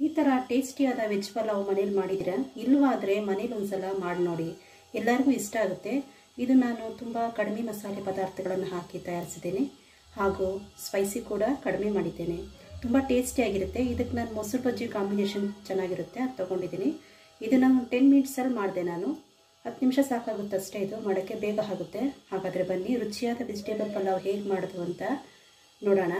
ಈ ಥರ ಟೇಸ್ಟಿಯಾದ ವೆಜ್ ಪಲಾವ್ ಮನೇಲಿ ಮಾಡಿದ್ರೆ ಇಲ್ಲವಾದರೆ ಮನೇಲಿ ಒಂದ್ಸಲ ಮಾಡಿ ನೋಡಿ ಎಲ್ಲರಿಗೂ ಇಷ್ಟ ಆಗುತ್ತೆ ಇದು ನಾನು ತುಂಬ ಕಡಿಮೆ ಮಸಾಲೆ ಪದಾರ್ಥಗಳನ್ನು ಹಾಕಿ ತಯಾರಿಸಿದ್ದೇನೆ ಹಾಗೂ ಸ್ಪೈಸಿ ಕೂಡ ಕಡಿಮೆ ಮಾಡಿದ್ದೇನೆ ತುಂಬ ಟೇಸ್ಟಿಯಾಗಿರುತ್ತೆ ಇದಕ್ಕೆ ನಾನು ಮೊಸರು ಬಜ್ಜಿ ಕಾಂಬಿನೇಷನ್ ಚೆನ್ನಾಗಿರುತ್ತೆ ಅದು ತೊಗೊಂಡಿದ್ದೀನಿ ಇದು ನಾನು ಟೆನ್ ಮಿನಿಟ್ಸಲ್ಲಿ ಮಾಡಿದೆ ನಾನು ಹತ್ತು ನಿಮಿಷ ಸಾಕಾಗುತ್ತೆ ಅಷ್ಟೇ ಇದು ಮಾಡೋಕ್ಕೆ ಬೇಗ ಆಗುತ್ತೆ ಹಾಗಾದರೆ ಬನ್ನಿ ರುಚಿಯಾದ ವೆಜಿಟೇಬಲ್ ಪಲಾವ್ ಹೇಗೆ ಮಾಡೋದು ಅಂತ ನೋಡೋಣ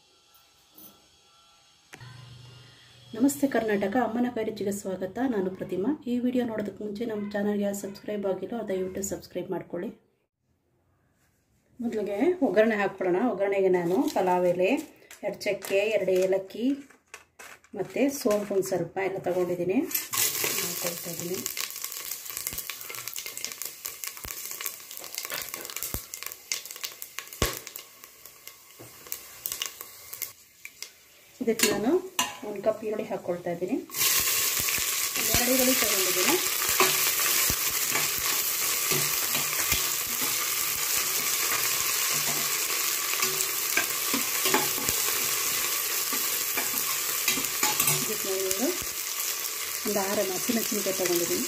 ನಮಸ್ತೆ ಕರ್ನಾಟಕ ಅಮ್ಮನ ಕೈ ರುಚಿಗೆ ಸ್ವಾಗತ ನಾನು ಪ್ರತಿಮಾ ಈ ವಿಡಿಯೋ ನೋಡೋದಕ್ಕೆ ಮುಂಚೆ ನಮ್ಮ ಚಾನಲ್ಗೆ ಸಬ್ಸ್ಕ್ರೈಬ್ ಆಗಿಲ್ಲ ದಯವಿಟ್ಟು ಸಬ್ಸ್ಕ್ರೈಬ್ ಮಾಡ್ಕೊಳ್ಳಿ ಮೊದಲಿಗೆ ಒಗ್ಗರಣೆ ಹಾಕ್ಕೊಳ್ಳೋಣ ಒಗ್ಗರಣೆಗೆ ನಾನು ಪಲಾವ್ ಎಲೆ ಎರಡು ಚಕ್ಕೆ ಎರಡು ಏಲಕ್ಕಿ ಮತ್ತು ಸೋಂಪು ಒಂದು ಸ್ವಲ್ಪ ಎಲ್ಲ ತೊಗೊಂಡಿದ್ದೀನಿ ಹಾಕ್ಕೊಳ್ತಾ ಇದ್ದೀನಿ ಇದಕ್ಕೆ ನಾನು ಒಂದು ಕಪ್ ಈರುಳ್ಳಿ ಹಾಕ್ಕೊಳ್ತಾ ಇದ್ದೀನಿ ಎರಡು ಈರುಳ್ಳಿ ತಗೊಂಡಿದ್ದೀನಿ ಇದಕ್ಕೆ ನಾನು ಒಂದು ಆರು ಹಸಿಮೆಣಸಿನಕಾಯಿ ತಗೊಂಡಿದ್ದೀನಿ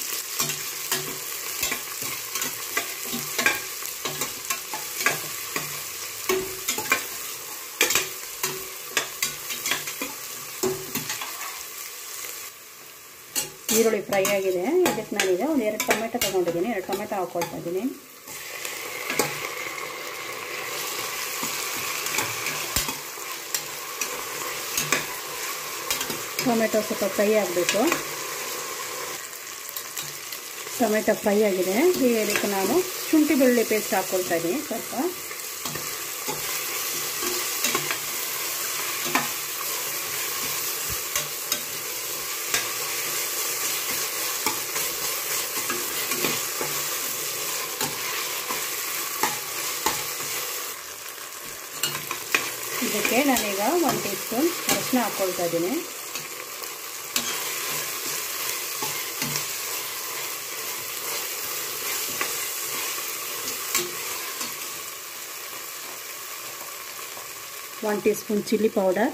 ಈರುಳ್ಳಿ ಫ್ರೈ ಆಗಿದೆ ಇದಕ್ಕೆ ನಾನೀಗ ಒಂದು ಎರಡು ಟೊಮೆಟೊ ತೊಗೊಂಡಿದ್ದೀನಿ ಎರಡು ಟೊಮೆಟೊ ಹಾಕ್ಕೊಳ್ತಾ ಇದ್ದೀನಿ ಟೊಮೆಟೊ ಸ್ವಲ್ಪ ಫ್ರೈ ಆಗಬೇಕು ಟೊಮೆಟೊ ಫ್ರೈ ಆಗಿದೆ ಈಗ ಇದಕ್ಕೆ ನಾನು ಶುಂಠಿ ಬೆಳ್ಳುಳ್ಳಿ ಪೇಸ್ಟ್ ಹಾಕ್ಕೊಳ್ತಾ ಇದ್ದೀನಿ ಸ್ವಲ್ಪ ಇದಕ್ಕೆ ನಾನೀಗ ಒಂದು ಟೀ ಸ್ಪೂನ್ ಅರಿಶಿನ ಹಾಕ್ಕೊಳ್ತಾ ಇದ್ದೀನಿ one teaspoon chilli powder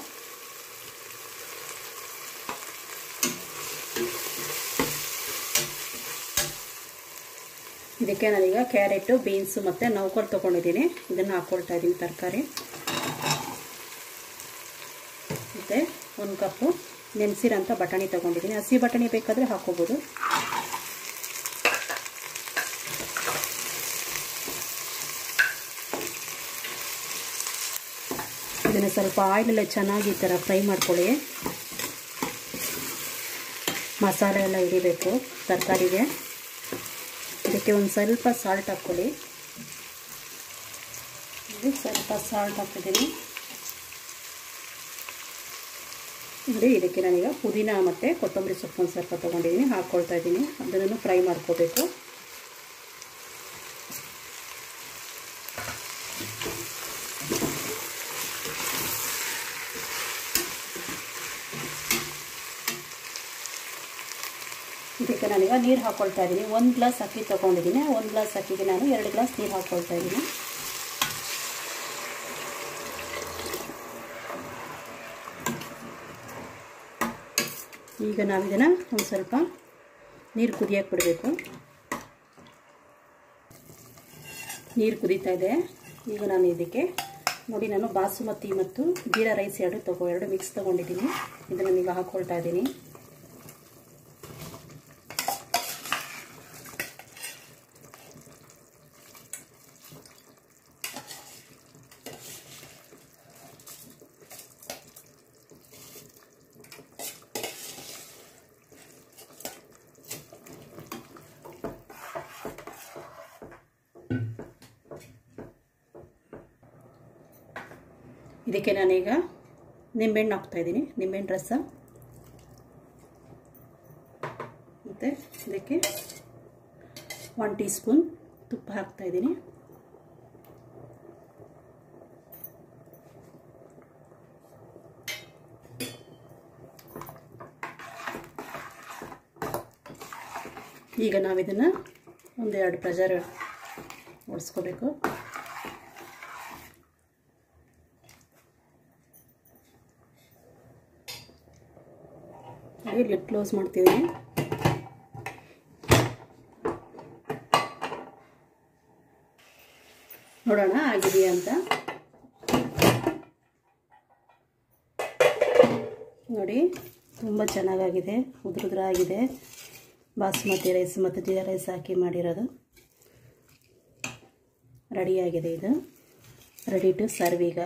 ಇದಕ್ಕೆ ನಾನೀಗ ಕ್ಯಾರೆಟು ಬೀನ್ಸು ಮತ್ತು ನೌಕರ್ ತೊಗೊಂಡಿದ್ದೀನಿ ಇದನ್ನು ಹಾಕ್ಕೊಳ್ತಾ ಇದ್ದೀನಿ ತರಕಾರಿ ಮತ್ತು ಒಂದು ಕಪ್ಪು ನೆನೆಸಿರೋಂಥ ಬಟಾಣಿ ತೊಗೊಂಡಿದ್ದೀನಿ ಹಸಿ ಬಟಾಣಿ ಬೇಕಾದರೆ ಹಾಕ್ಕೋಬೋದು ಇದನ್ನು ಸ್ವಲ್ಪ ಆಯಿಲೆಲ್ಲ ಚೆನ್ನಾಗಿ ಈ ಥರ ಫ್ರೈ ಮಾಡ್ಕೊಳ್ಳಿ ಮಸಾಲೆ ಎಲ್ಲ ಹಿಡಿಬೇಕು ತರಕಾರಿಗೆ ಇದಕ್ಕೆ ಒಂದು ಸ್ವಲ್ಪ ಸಾಲ್ಟ್ ಹಾಕ್ಕೊಳ್ಳಿ ಸ್ವಲ್ಪ ಸಾಲ್ಟ್ ಹಾಕಿದ್ದೀನಿ ನೋಡಿ ಇದಕ್ಕೆ ನಾನೀಗ ಪುದೀನ ಮತ್ತು ಕೊತ್ತಂಬರಿ ಸೊಪ್ಪು ಒಂದು ಸ್ವಲ್ಪ ತೊಗೊಂಡಿದ್ದೀನಿ ಹಾಕ್ಕೊಳ್ತಾ ಇದ್ದೀನಿ ಅದನ್ನು ಫ್ರೈ ಮಾಡ್ಕೋಬೇಕು ಇದಕ್ಕೆ ನಾನೀಗ ನೀರು ಹಾಕ್ಕೊಳ್ತಾ ಇದ್ದೀನಿ ಒಂದು ಗ್ಲಾಸ್ ಅಕ್ಕಿ ತೊಗೊಂಡಿದ್ದೀನಿ ಒಂದು ಗ್ಲಾಸ್ ಅಕ್ಕಿಗೆ ನಾನು ಎರಡು ಗ್ಲಾಸ್ ನೀರು ಹಾಕ್ಕೊಳ್ತಾ ಇದ್ದೀನಿ ಈಗ ನಾವು ಇದನ್ನು ಒಂದು ಸ್ವಲ್ಪ ನೀರು ಕುದಿಯಕ್ಕೆ ಬಿಡಬೇಕು ನೀರು ಕುದೀತಾ ಇದೆ ಈಗ ನಾನು ಇದಕ್ಕೆ ನೋಡಿ ನಾನು ಬಾಸುಮತಿ ಮತ್ತು ಜೀರಾ ರೈಸ್ ಎರಡು ತಗೋ ಎರಡು ಮಿಕ್ಸ್ ತೊಗೊಂಡಿದ್ದೀನಿ ಇದನ್ನು ಈಗ ಹಾಕ್ಕೊಳ್ತಾ ಇದ್ದೀನಿ ಇದಕ್ಕೆ ನಾನೀಗ ನಿಂಬೆಹಣ್ಣು ಹಾಕ್ತಾಯಿದ್ದೀನಿ ನಿಂಬೆಹಣ್ಣು ರಸ ಮತ್ತು ಇದಕ್ಕೆ ಒನ್ ಟೀ ಸ್ಪೂನ್ ತುಪ್ಪ ಹಾಕ್ತಾಯಿದ್ದೀನಿ ಈಗ ನಾವಿದನ್ನು ಒಂದೆರಡು ಪ್ರೆಷರ್ ಓಡಿಸ್ಕೋಬೇಕು ನೋಡಿ ಲಿಡ್ ಕ್ಲೋಸ್ ಮಾಡ್ತಿದ್ದೀನಿ ನೋಡೋಣ ಆಗಿದೆಯಾ ಅಂತ ನೋಡಿ ತುಂಬ ಚೆನ್ನಾಗಾಗಿದೆ ಉದುರುದ್ರಾಗಿದೆ ಬಾಸ್ಮತಿ ರೈಸ್ ಮತ್ತು ಜೀರಾ ರೈಸ್ ಹಾಕಿ ಮಾಡಿರೋದು ರೆಡಿಯಾಗಿದೆ ಇದು ರೆಡಿ ಟು ಸರ್ವ್ ಈಗ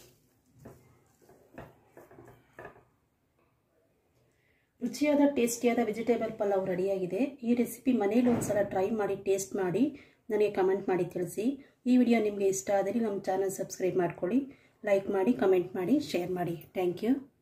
ರುಚಿಯಾದ ಟೇಸ್ಟಿಯಾದ ವೆಜಿಟೇಬಲ್ ಪಲಾವ್ ರೆಡಿಯಾಗಿದೆ ಈ ರೆಸಿಪಿ ಮನೇಲಿ ಒಂದ್ಸಲ ಟ್ರೈ ಮಾಡಿ ಟೇಸ್ಟ್ ಮಾಡಿ ನನಗೆ ಕಮೆಂಟ್ ಮಾಡಿ ತಿಳಿಸಿ ಈ ವಿಡಿಯೋ ನಿಮಗೆ ಇಷ್ಟ ಆದರೆ ನಮ್ಮ ಚಾನಲ್ ಸಬ್ಸ್ಕ್ರೈಬ್ ಮಾಡ್ಕೊಳ್ಳಿ ಲೈಕ್ ಮಾಡಿ ಕಮೆಂಟ್ ಮಾಡಿ ಶೇರ್ ಮಾಡಿ ಥ್ಯಾಂಕ್ ಯು